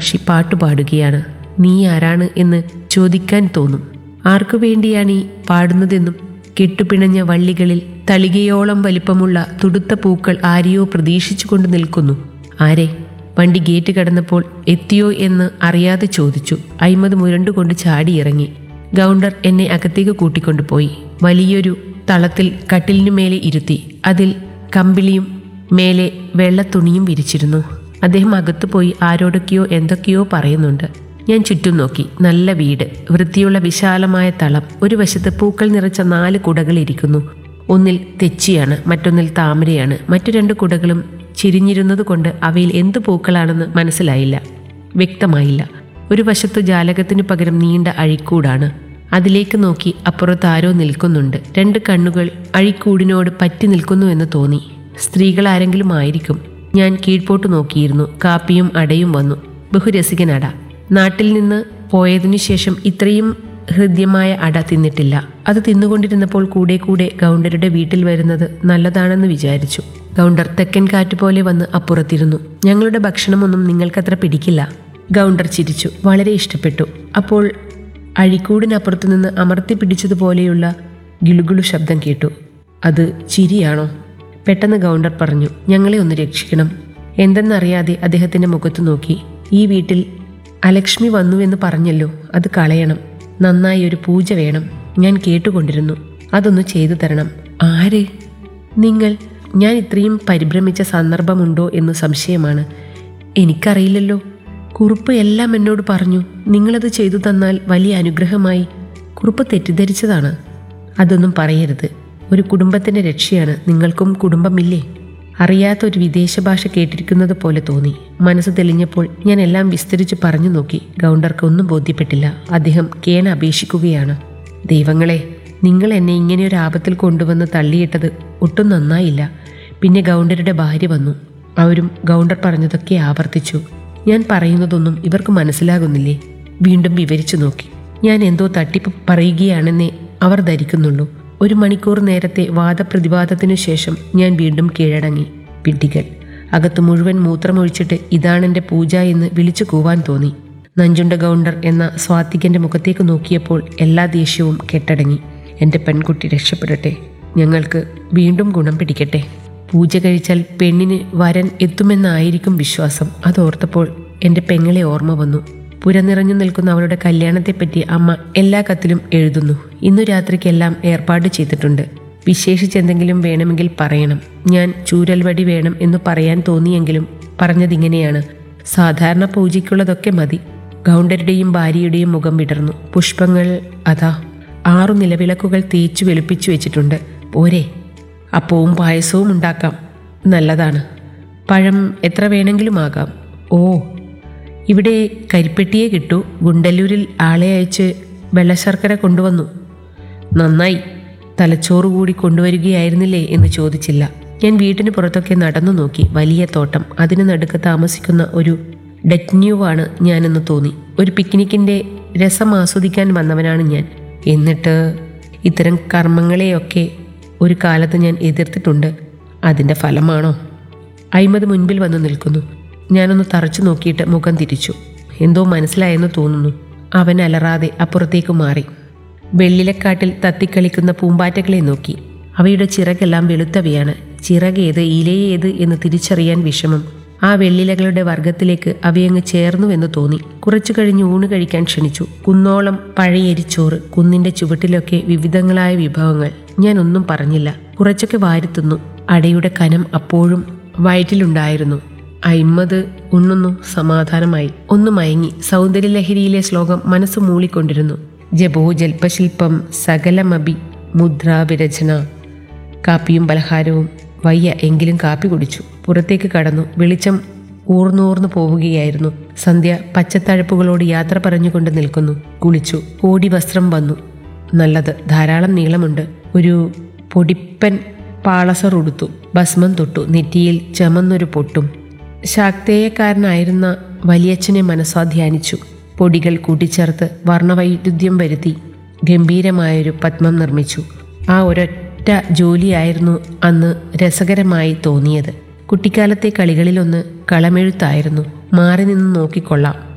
പക്ഷി പാട്ടുപാടുകയാണ് നീ ആരാണ് എന്ന് ചോദിക്കാൻ തോന്നും ആർക്കു വേണ്ടിയാണ് ഈ പാടുന്നതെന്നും കെട്ടുപിണഞ്ഞ വള്ളികളിൽ തളികയോളം വലിപ്പമുള്ള തുടുത്ത പൂക്കൾ ആരെയോ പ്രതീക്ഷിച്ചുകൊണ്ട് നിൽക്കുന്നു ആരെ വണ്ടി ഗേറ്റ് കടന്നപ്പോൾ എത്തിയോ എന്ന് അറിയാതെ ചോദിച്ചു അയിമത് മുരണ്ടുകൊണ്ട് ചാടിയിറങ്ങി ഗൗണ്ടർ എന്നെ അകത്തേക്ക് കൂട്ടിക്കൊണ്ടുപോയി വലിയൊരു തളത്തിൽ കട്ടിലിനു മേലെ ഇരുത്തി അതിൽ കമ്പിളിയും മേലെ വെള്ളത്തുണിയും വിരിച്ചിരുന്നു അദ്ദേഹം അകത്തു പോയി ആരോടൊക്കെയോ എന്തൊക്കെയോ പറയുന്നുണ്ട് ഞാൻ ചുറ്റും നോക്കി നല്ല വീട് വൃത്തിയുള്ള വിശാലമായ തളം ഒരു വശത്ത് പൂക്കൾ നിറച്ച നാല് കുടകൾ ഇരിക്കുന്നു ഒന്നിൽ തെച്ചിയാണ് മറ്റൊന്നിൽ താമരയാണ് മറ്റു രണ്ട് കുടകളും ചിരിഞ്ഞിരുന്നത് കൊണ്ട് അവയിൽ എന്ത് പൂക്കളാണെന്ന് മനസ്സിലായില്ല വ്യക്തമായില്ല ഒരു വശത്തു ജാലകത്തിനു പകരം നീണ്ട അഴിക്കൂടാണ് അതിലേക്ക് നോക്കി അപ്പുറത്ത് ആരോ നിൽക്കുന്നുണ്ട് രണ്ട് കണ്ണുകൾ അഴിക്കൂടിനോട് പറ്റി നിൽക്കുന്നു എന്ന് തോന്നി സ്ത്രീകൾ ആരെങ്കിലും ആയിരിക്കും ഞാൻ കീഴ്പോട്ട് നോക്കിയിരുന്നു കാപ്പിയും അടയും വന്നു ബഹുരസികൻ അട നാട്ടിൽ നിന്ന് പോയതിനു ശേഷം ഇത്രയും ഹൃദ്യമായ അട തിന്നിട്ടില്ല അത് തിന്നുകൊണ്ടിരുന്നപ്പോൾ കൂടെ കൂടെ ഗൗണ്ടരുടെ വീട്ടിൽ വരുന്നത് നല്ലതാണെന്ന് വിചാരിച്ചു ഗൗണ്ടർ തെക്കൻ കാറ്റ് പോലെ വന്ന് അപ്പുറത്തിരുന്നു ഞങ്ങളുടെ ഭക്ഷണമൊന്നും നിങ്ങൾക്കത്ര പിടിക്കില്ല ഗൗണ്ടർ ചിരിച്ചു വളരെ ഇഷ്ടപ്പെട്ടു അപ്പോൾ അഴിക്കൂടിനപ്പുറത്തു നിന്ന് അമർത്തി പിടിച്ചതുപോലെയുള്ള ഗിളുഗിളു ശബ്ദം കേട്ടു അത് ചിരിയാണോ പെട്ടെന്ന് ഗൗണ്ടർ പറഞ്ഞു ഞങ്ങളെ ഒന്ന് രക്ഷിക്കണം എന്തെന്നറിയാതെ അദ്ദേഹത്തിന്റെ മുഖത്ത് നോക്കി ഈ വീട്ടിൽ അലക്ഷ്മി വന്നുവെന്ന് പറഞ്ഞല്ലോ അത് കളയണം നന്നായി ഒരു പൂജ വേണം ഞാൻ കേട്ടുകൊണ്ടിരുന്നു അതൊന്ന് ചെയ്തു തരണം ആര് നിങ്ങൾ ഞാൻ ഇത്രയും പരിഭ്രമിച്ച സന്ദർഭമുണ്ടോ എന്ന് സംശയമാണ് എനിക്കറിയില്ലല്ലോ കുറുപ്പ് എല്ലാം എന്നോട് പറഞ്ഞു നിങ്ങളത് ചെയ്തു തന്നാൽ വലിയ അനുഗ്രഹമായി കുറുപ്പ് തെറ്റിദ്ധരിച്ചതാണ് അതൊന്നും പറയരുത് ഒരു കുടുംബത്തിന്റെ രക്ഷയാണ് നിങ്ങൾക്കും കുടുംബമില്ലേ അറിയാത്ത ഒരു വിദേശ ഭാഷ കേട്ടിരിക്കുന്നത് പോലെ തോന്നി മനസ്സ് തെളിഞ്ഞപ്പോൾ ഞാൻ എല്ലാം വിസ്തരിച്ച് പറഞ്ഞു നോക്കി ഗൗണ്ടർക്ക് ഒന്നും ബോധ്യപ്പെട്ടില്ല അദ്ദേഹം കേണ അപേക്ഷിക്കുകയാണ് ദൈവങ്ങളെ നിങ്ങൾ എന്നെ ഇങ്ങനെ ഒരു ആപത്തിൽ കൊണ്ടുവന്ന് തള്ളിയിട്ടത് ഒട്ടും നന്നായില്ല പിന്നെ ഗൗണ്ടരുടെ ഭാര്യ വന്നു അവരും ഗൗണ്ടർ പറഞ്ഞതൊക്കെ ആവർത്തിച്ചു ഞാൻ പറയുന്നതൊന്നും ഇവർക്ക് മനസ്സിലാകുന്നില്ലേ വീണ്ടും വിവരിച്ചു നോക്കി ഞാൻ എന്തോ തട്ടിപ്പ് പറയുകയാണെന്നേ അവർ ധരിക്കുന്നുള്ളൂ ഒരു മണിക്കൂർ നേരത്തെ വാദപ്രതിവാദത്തിനു ശേഷം ഞാൻ വീണ്ടും കീഴടങ്ങി പിടികൾ അകത്ത് മുഴുവൻ മൂത്രമൊഴിച്ചിട്ട് ഇതാണെന്റെ പൂജ എന്ന് വിളിച്ചു കൂവാൻ തോന്നി നഞ്ചുണ്ട ഗൗണ്ടർ എന്ന സ്വാത്തികന്റെ മുഖത്തേക്ക് നോക്കിയപ്പോൾ എല്ലാ ദേഷ്യവും കെട്ടടങ്ങി എൻ്റെ പെൺകുട്ടി രക്ഷപ്പെടട്ടെ ഞങ്ങൾക്ക് വീണ്ടും ഗുണം പിടിക്കട്ടെ പൂജ കഴിച്ചാൽ പെണ്ണിന് വരൻ എത്തുമെന്നായിരിക്കും വിശ്വാസം അതോർത്തപ്പോൾ എൻ്റെ പെങ്ങളെ ഓർമ്മ വന്നു പുര നിറഞ്ഞു നിൽക്കുന്ന അവളുടെ കല്യാണത്തെപ്പറ്റി അമ്മ എല്ലാ കത്തിലും എഴുതുന്നു ഇന്നു രാത്രിക്കെല്ലാം ഏർപ്പാട് ചെയ്തിട്ടുണ്ട് വിശേഷിച്ചെന്തെങ്കിലും വേണമെങ്കിൽ പറയണം ഞാൻ ചൂരൽവടി വേണം എന്ന് പറയാൻ തോന്നിയെങ്കിലും പറഞ്ഞതിങ്ങനെയാണ് സാധാരണ പൂജയ്ക്കുള്ളതൊക്കെ മതി ഗൗണ്ടരുടെയും ഭാര്യയുടെയും മുഖം വിടർന്നു പുഷ്പങ്ങൾ അതാ ആറു നിലവിളക്കുകൾ തേച്ചു വെളുപ്പിച്ചു വെച്ചിട്ടുണ്ട് പോരെ അപ്പവും പായസവും ഉണ്ടാക്കാം നല്ലതാണ് പഴം എത്ര വേണമെങ്കിലും ആകാം ഓ ഇവിടെ കരിപ്പെട്ടിയെ കിട്ടൂ ഗുണ്ടല്ലൂരിൽ ആളെ അയച്ച് വെള്ളശർക്കര കൊണ്ടുവന്നു നന്നായി തലച്ചോറ് കൂടി കൊണ്ടുവരികയായിരുന്നില്ലേ എന്ന് ചോദിച്ചില്ല ഞാൻ വീട്ടിന് പുറത്തൊക്കെ നടന്നു നോക്കി വലിയ തോട്ടം അതിന് നടുക്ക് താമസിക്കുന്ന ഒരു ഡെറ്റ്ന്യൂവാണ് ഞാനെന്ന് തോന്നി ഒരു പിക്നിക്കിൻ്റെ രസം ആസ്വദിക്കാൻ വന്നവനാണ് ഞാൻ എന്നിട്ട് ഇത്തരം കർമ്മങ്ങളെയൊക്കെ ഒരു കാലത്ത് ഞാൻ എതിർത്തിട്ടുണ്ട് അതിൻ്റെ ഫലമാണോ അയിമത് മുൻപിൽ വന്ന് നിൽക്കുന്നു ഞാനൊന്ന് തറച്ചു നോക്കിയിട്ട് മുഖം തിരിച്ചു എന്തോ മനസ്സിലായെന്ന് തോന്നുന്നു അവൻ അലറാതെ അപ്പുറത്തേക്ക് മാറി വെള്ളിലക്കാട്ടിൽ തത്തിക്കളിക്കുന്ന പൂമ്പാറ്റകളെ നോക്കി അവയുടെ ചിറകെല്ലാം വെളുത്തവയാണ് ചിറകേത് ഇലയേത് എന്ന് തിരിച്ചറിയാൻ വിഷമം ആ വെള്ളിലകളുടെ വർഗത്തിലേക്ക് അവയങ്ങ് ചേർന്നു എന്ന് തോന്നി കുറച്ചു കഴിഞ്ഞ് ഊണ് കഴിക്കാൻ ക്ഷണിച്ചു കുന്നോളം പഴയരിച്ചോറ് കുന്നിന്റെ ചുവട്ടിലൊക്കെ വിവിധങ്ങളായ വിഭവങ്ങൾ ഞാൻ ഒന്നും പറഞ്ഞില്ല കുറച്ചൊക്കെ വാരിത്തിന്നു അടയുടെ കനം അപ്പോഴും വയറ്റിലുണ്ടായിരുന്നു അയിമ്മത് ഉണ്ണുന്നു സമാധാനമായി ഒന്ന് മയങ്ങി സൗന്ദര്യലഹരിയിലെ ശ്ലോകം മനസ്സ് മൂളിക്കൊണ്ടിരുന്നു ജപോ ജൽപ്പശില്പം സകലമഭി മുദ്രാവിരചന കാപ്പിയും പലഹാരവും വയ്യ എങ്കിലും കാപ്പി കുടിച്ചു പുറത്തേക്ക് കടന്നു വെളിച്ചം ഊർന്നൂർന്നു പോവുകയായിരുന്നു സന്ധ്യ പച്ചത്തഴപ്പുകളോട് യാത്ര പറഞ്ഞുകൊണ്ട് നിൽക്കുന്നു കുളിച്ചു കോടി വസ്ത്രം വന്നു നല്ലത് ധാരാളം നീളമുണ്ട് ഒരു പൊടിപ്പൻ പാളസർ ഉടുത്തു ഭസ്മം തൊട്ടു നെറ്റിയിൽ ചമന്നൊരു പൊട്ടും ശാക്തേയക്കാരനായിരുന്ന വലിയച്ഛനെ മനസ്സാധ്യാനിച്ചു പൊടികൾ കൂട്ടിച്ചേർത്ത് വർണ്ണവൈരുദ്ധ്യം വരുത്തി ഗംഭീരമായൊരു പത്മം നിർമ്മിച്ചു ആ ഒരൊറ്റ ജോലിയായിരുന്നു അന്ന് രസകരമായി തോന്നിയത് കുട്ടിക്കാലത്തെ കളികളിലൊന്ന് കളമെഴുത്തായിരുന്നു മാറി നിന്ന് നോക്കിക്കൊള്ളാം